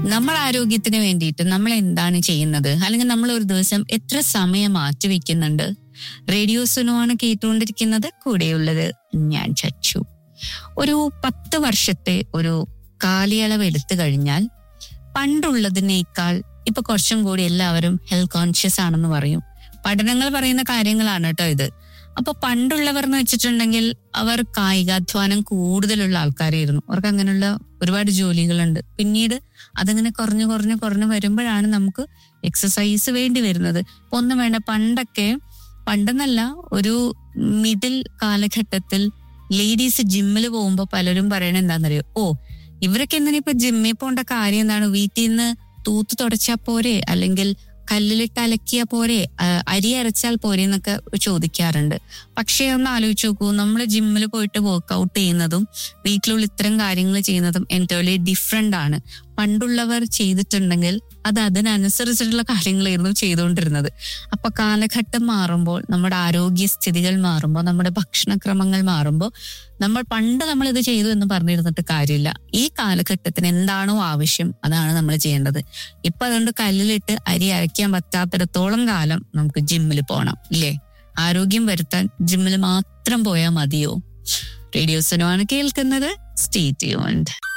നമ്മുടെ ആരോഗ്യത്തിന് വേണ്ടിയിട്ട് നമ്മൾ എന്താണ് ചെയ്യുന്നത് അല്ലെങ്കിൽ നമ്മൾ ഒരു ദിവസം എത്ര സമയം മാറ്റിവെക്കുന്നുണ്ട് റേഡിയോ സുനുവാണ് കേട്ടുകൊണ്ടിരിക്കുന്നത് കൂടെയുള്ളത് ഞാൻ ചച്ചു ഒരു പത്ത് വർഷത്തെ ഒരു കാലയളവ് എടുത്തു കഴിഞ്ഞാൽ പണ്ടുള്ളതിനേക്കാൾ ഇപ്പൊ കുറച്ചും കൂടി എല്ലാവരും ഹെൽത്ത് കോൺഷ്യസ് ആണെന്ന് പറയും പഠനങ്ങൾ പറയുന്ന കാര്യങ്ങളാണ് കേട്ടോ ഇത് അപ്പൊ പണ്ടുള്ളവർ എന്ന് വെച്ചിട്ടുണ്ടെങ്കിൽ അവർ കായികാധ്വാനം കൂടുതലുള്ള ആൾക്കാരായിരുന്നു അവർക്ക് അങ്ങനെയുള്ള ഒരുപാട് ജോലികളുണ്ട് പിന്നീട് അതങ്ങനെ കുറഞ്ഞു കുറഞ്ഞു കുറഞ്ഞു വരുമ്പോഴാണ് നമുക്ക് എക്സസൈസ് വേണ്ടി വരുന്നത് ഇപ്പൊ ഒന്നും വേണ്ട പണ്ടൊക്കെ പണ്ടെന്നല്ല ഒരു മിഡിൽ കാലഘട്ടത്തിൽ ലേഡീസ് ജിമ്മിൽ പോകുമ്പോൾ പലരും പറയണ എന്താണെന്നറിയോ ഓ ഇവരൊക്കെ എന്തിനാ ഇപ്പൊ ജിമ്മിൽ പോകേണ്ട കാര്യം എന്താണ് വീട്ടിൽ നിന്ന് തൂത്ത് തുടച്ചാ പോരെ അല്ലെങ്കിൽ കല്ലിലിട്ട് അലക്കിയാ പോരെ ആ, അരി അരച്ചാൽ പോരെ എന്നൊക്കെ ചോദിക്കാറുണ്ട് പക്ഷേ ഒന്ന് ആലോചിച്ച് നോക്കൂ നമ്മൾ ജിമ്മിൽ പോയിട്ട് വർക്ക്ഔട്ട് ചെയ്യുന്നതും വീട്ടിലുള്ള ഇത്തരം കാര്യങ്ങൾ ചെയ്യുന്നതും എൻറ്റോലി ഡിഫറെന്റ് ആണ് പണ്ടുള്ളവർ ചെയ്തിട്ടുണ്ടെങ്കിൽ അത് അതിനനുസരിച്ചിട്ടുള്ള കാര്യങ്ങളായിരുന്നു ചെയ്തുകൊണ്ടിരുന്നത് അപ്പൊ കാലഘട്ടം മാറുമ്പോൾ നമ്മുടെ ആരോഗ്യസ്ഥിതികൾ മാറുമ്പോൾ നമ്മുടെ ഭക്ഷണക്രമങ്ങൾ മാറുമ്പോൾ നമ്മൾ പണ്ട് നമ്മൾ ഇത് ചെയ്തു എന്ന് പറഞ്ഞിരുന്നിട്ട് കാര്യമില്ല ഈ കാലഘട്ടത്തിന് എന്താണോ ആവശ്യം അതാണ് നമ്മൾ ചെയ്യേണ്ടത് ഇപ്പൊ അതുകൊണ്ട് കല്ലിലിട്ട് അരി അരയ്ക്കാൻ പറ്റാത്തിടത്തോളം കാലം നമുക്ക് ജിമ്മിൽ പോകണം ഇല്ലേ ആരോഗ്യം വരുത്താൻ ജിമ്മിൽ മാത്രം പോയാൽ മതിയോ റേഡിയോസിനുമാണ് കേൾക്കുന്നത് സ്റ്റേ ട്യൂൺഡ്